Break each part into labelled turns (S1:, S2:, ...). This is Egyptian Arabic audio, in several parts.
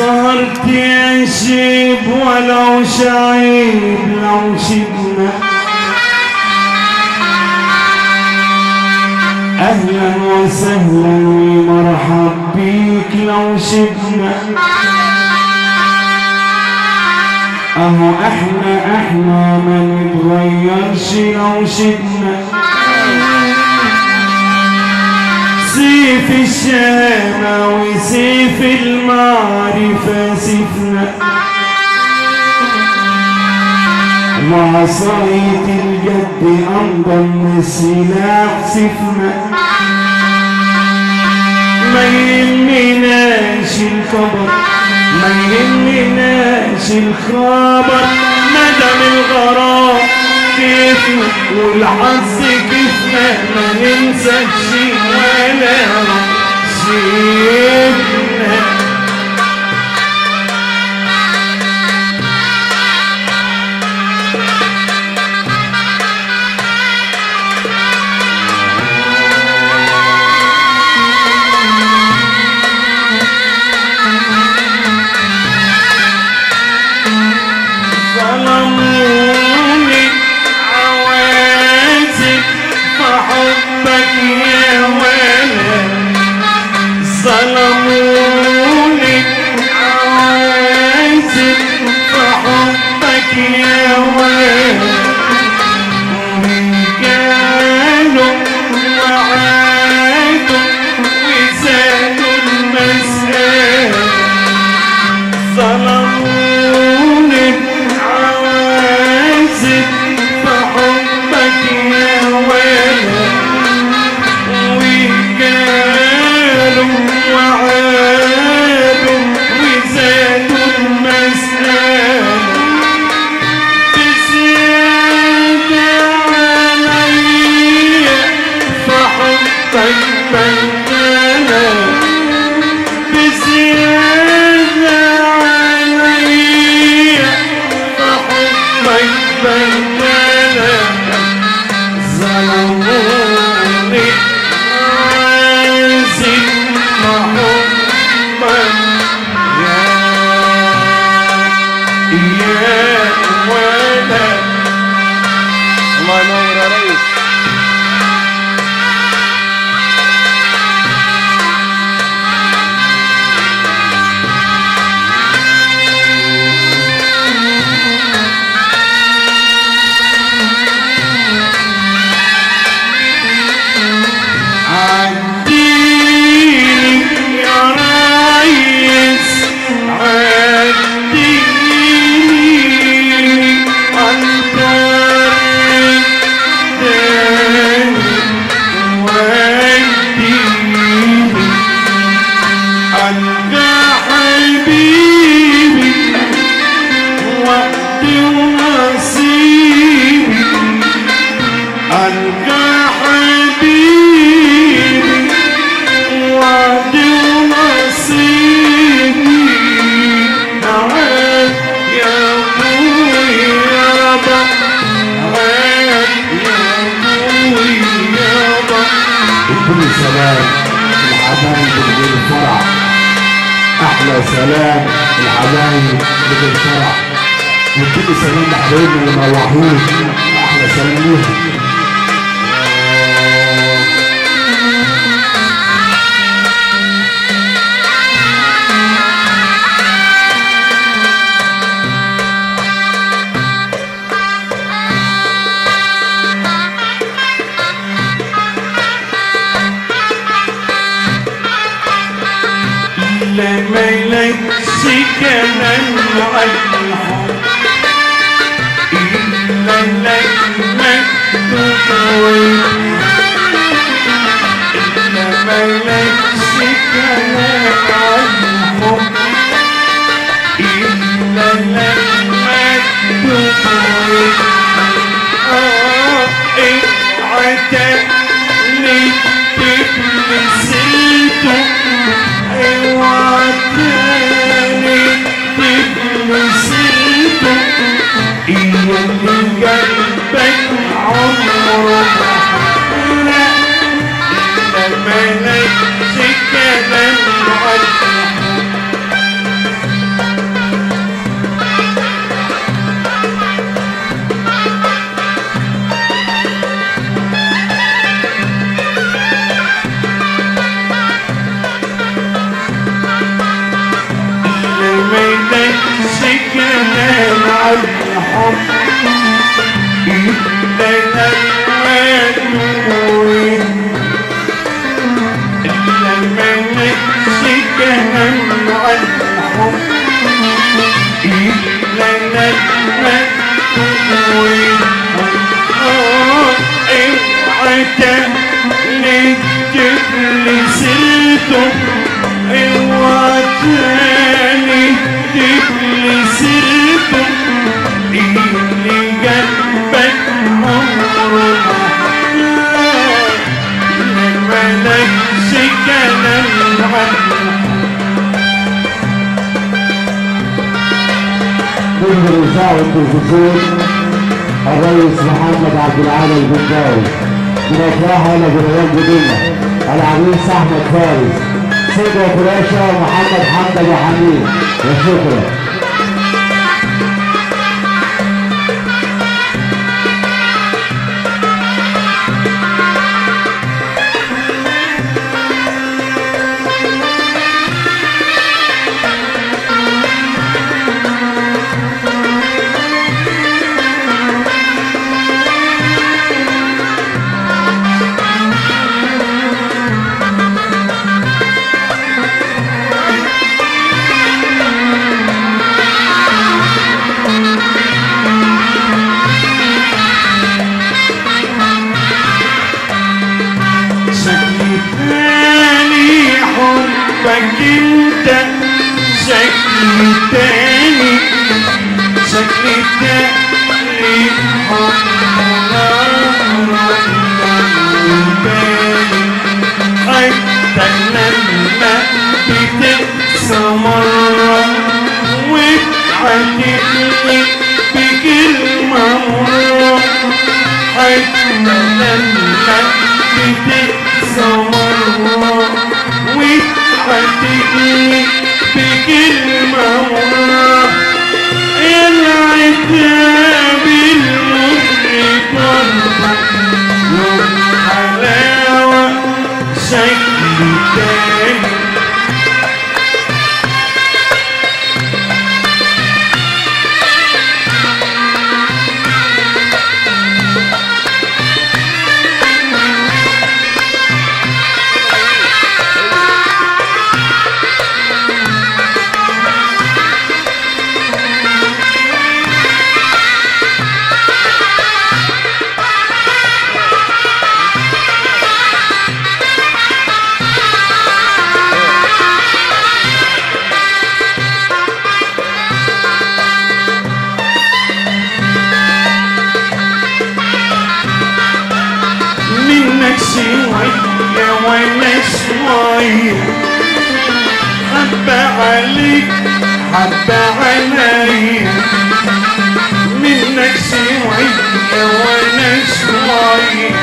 S1: سهرت يا شيب ولو شعيب لو شبنا اهلا وسهلا ومرحب بيك لو شبنا اهو احنا احنا ما نتغيرش لو شبنا سيف الشهامة وسيف المعرفة سيفنا وعصاية الجد أنضم السلاح سيفنا ما يهمناش الخبر ما يهمناش الخبر ندم الغرام كيفنا والحظ كيفنا ما ننساش ولا شيفنا ظلموني عوازل فحبك يا ولد ظلموني عوازل فحبك يا ولد رجالوا وعادوا وزادوا المسألة ظلموني عوازل فحبك يا ولد وقالوا وعادوا وزادوا المسألة بزيادة عليا فحبك بنانا بزيادة عليا فحبك بنانا ظلموني عايزين محبك يا يا ولد
S2: الله ينور يا ريس
S1: عديني يا ريس عديني عن طريق تاني وديني ألقى حبيبي وقتي ونصيبي ألقى حبيبي وعدي ونصيبي تعال يا أبوي يابا تعال يا أبوي يابا
S3: كل سلام الحبايب اللي الفرح احلى سلام الحبايب اللي الفرح وكل سلام لحبايبنا اللي مروحين احلى سلام ليهم
S1: لما لكش كمان عن الحب إلا لما تطوي لما لكش كمان عن الحب إلا لما تطوي آه اتعتقني تبلسيته اوعى تاني تبلسيته إيا اللي قلبك عمره ما حرق إلا ملكش كلام الحب إلا المدود لما نمسك هم عن الحب إلا المدود اوعى تقلد لي سيرته اوعى تاني تجيبلي سيرته اللي جنبك عمره ما لما نفسي كلام عنه
S3: نجم الإذاعة والتلفزيون الرئيس محمد عبد العالي البنجاوي من أفراح إلى جنرال جديدة العريس أحمد فارس سيدة قريشة ومحمد حمد أبو حميد وشكرا
S1: شكلي تاني حبك انت شكلي تاني شكلي تاني حبك تاني حتى لما بتنسى مرة وتعاتبني بكلمة مرة حتى لما بتنسى مرة وتعاتبني بكلمة مرة العتاب المغرب برضه له حلاوة شكل تاني منك شوية وانا شوية حبة عليك حبة عليا منك شوية وانا شوية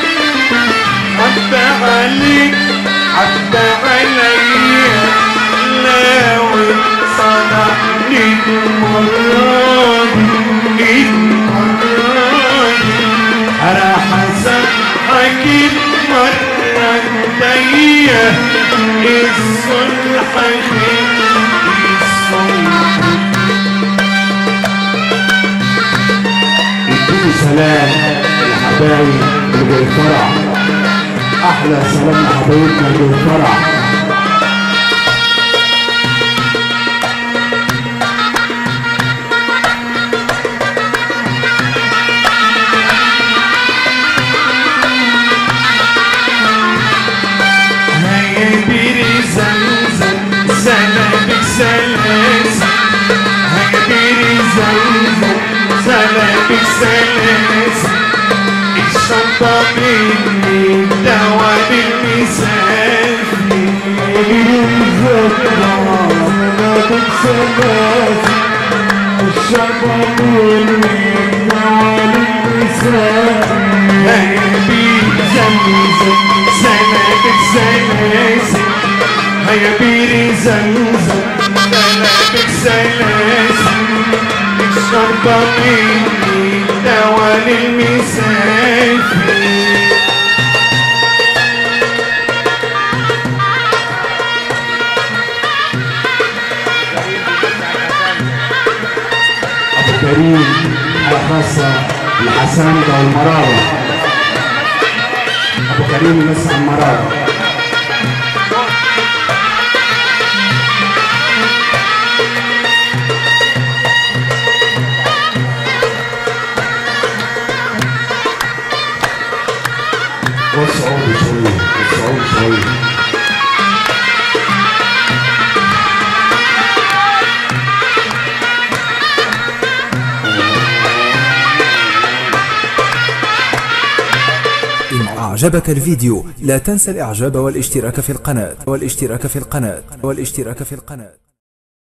S1: حبة عليك حبة عليا لو صنعني المرة دي المرة دي راح اسامحك المرة الجاية الصلح خير الصلح
S3: اديني سلام الحبايب اللي جاي فرح احلى سلام لحبايبنا اللي جاي فرح
S1: هيا بيري زمزم سلامك سلاسل هيا بيري زمزم سلامك سلاسل الشنطة مني دوا بالمسافر هيا بيري زمزم سلامك سلاسل هيا بيري زمزم سلامك سلاسل الشرطة مني دوا للمسافر
S3: ابو كريم تحية خاصة لحسان والمرارة أبو كريم مسح المرارة والصعود شوية والصعود شوية
S4: إن أعجبك الفيديو لا تنسى الإعجاب والاشتراك في القناة والاشتراك في القناة والاشتراك في القناة